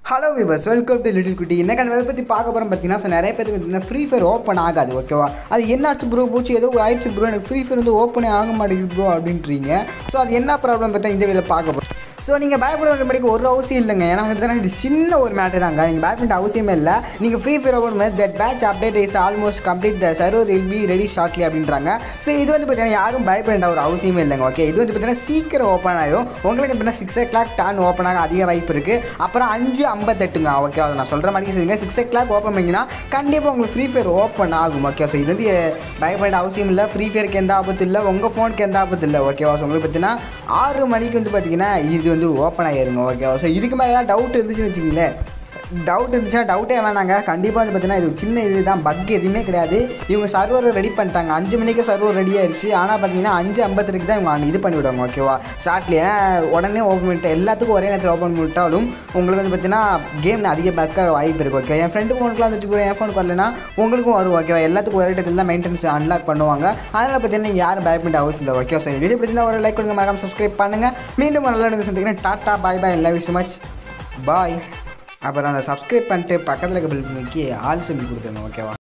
hello viewers welcome to little குட்டி என்ன கணவரை பற்றி பார்க்க போகிறோம் பார்த்தீங்கன்னா ஸோ நிறைய பேருக்கு பார்த்தீங்கன்னா ஃப்ரீ ஃபயர் ஓப்பன் ஆகாது ஓகேவா அது என்னாச்சு ப்ரோ போச்சு ஏதோ ஆயிடுச்சு ப்ரோ எனக்கு ஃப்ரீ ஃபயர் வந்து ஓப்பனே ஆக மாட்டேங்குது ப்ரோ அப்படின்றீங்க ஸோ அது என்ன ப்ராப்ளம் பார்த்தா இந்த வீடியோவில் பார்க்க போகிறோம் ஸோ நீங்கள் பயப்பட வேண்டிய படிக்க ஒரு அவசியம் இல்லைங்க ஏன்னா வந்து பார்த்தீங்கன்னா இது சின்ன ஒரு மேட்டர் தாங்க நீங்கள் பயப்பட அவசியமே இல்லை நீங்கள் ஃப்ரீ ஃபயர் ஓப்பன் பண்ணி that patch update is almost complete the server will be ready shortly அப்படின்றாங்க ஸோ இது வந்து பார்த்தீங்கன்னா யாரும் பயப்பட வேண்டிய ஒரு அவசியமே இல்லைங்க ஓகே இது வந்து பார்த்தீங்கன்னா சீக்கிரம் ஓப்பன் ஆயிரும் உங்களுக்கு பார்த்தீங்கன்னா சிக்ஸ் ஓ கிளாக் டான் ஓப்பன் ஆக அதிக வாய்ப்பு இருக்குது அப்புறம் அஞ்சு ஐம்பத்தெட்டுங்க ஓகே அதை நான் சொல்கிற மாதிரி சொல்லுங்க சிக்ஸ் ஓ கிளாக் ஓப்பன் பண்ணிங்கன்னா கண்டிப்பாக உங்களுக்கு ஃப்ரீ ஃபயர் ஓப்பன் ஆகும் ஓகே ஸோ இது வந்து பயப்பட வேண்டிய அவசியம் இல்லை ஃப்ரீ ஃபயருக்கு எந்த ஆபத்து இல்லை உங்கள் ஃபோனுக்கு எந்த ஆபத்து இல்லை ஓகேவா ஸோ உங்களுக்கு பார்த்தீங்கன்னா ஆறு மணிக்கு வந்து பார்த்தீங்கன்னா இது வந்து ஓப்பன் ஆகிருங்க ஓகேவா ஸோ இதுக்கு மேலே ஏதாவது டவுட் இருந்துச்சுன்னு வச்சுக்கோங்களேன் டவுட் இருந்துச்சுன்னா டவுட்டே வேணாங்க கண்டிப்பாக வந்து பார்த்தீங்கன்னா இது சின்ன இது தான் பக் எதுவுமே கிடையாது இவங்க சர்வர் ரெடி பண்ணிட்டாங்க அஞ்சு மணிக்கு சர்வர் ரெடி ஆயிடுச்சு ஆனால் பார்த்தீங்கன்னா அஞ்சு ஐம்பத்தருக்கு தான் இவங்க இது பண்ணிவிடுவாங்க ஓகேவா ஷார்ட்லி ஏன்னா உடனே ஓப்பன் பண்ணிட்டு எல்லாத்துக்கும் ஒரே நேரத்தில் ஓப்பன் பண்ணிட்டாலும் உங்களுக்கு வந்து பார்த்தீங்கன்னா கேம் அதிக பக்காக வாய்ப்பு இருக்குது ஓகே என் ஃப்ரெண்டு ஃபோனுக்குலாம் வச்சு போகிறேன் என் ஃபோனுக்கு வரலனா உங்களுக்கும் வரும் ஓகேவா எல்லாத்துக்கும் ஒரே இடத்துல தான் மெயின்டெனன்ஸ் அன்லாக் பண்ணுவாங்க அதனால் பார்த்தீங்கன்னா நீங்கள் யாரும் பயப்பட அவசியம் இல்லை ஓகே ஸோ வீடியோ பிடிச்சிருந்தா ஒரு லைக் கொடுங்க மறக்காம சப்ஸ்கிரைப் பண்ணுங்கள் மீண்டும் ஒரு நல்ல சந்திக்கிறேன் tata bye bye love you so much bye அப்புறம் அந்த சப்ஸ்கிரைப் பண்ணிட்டு பக்கத்தில் இருக்க பில் ஆல் சொல்லி கொடுத்துருங்க ஓகேவா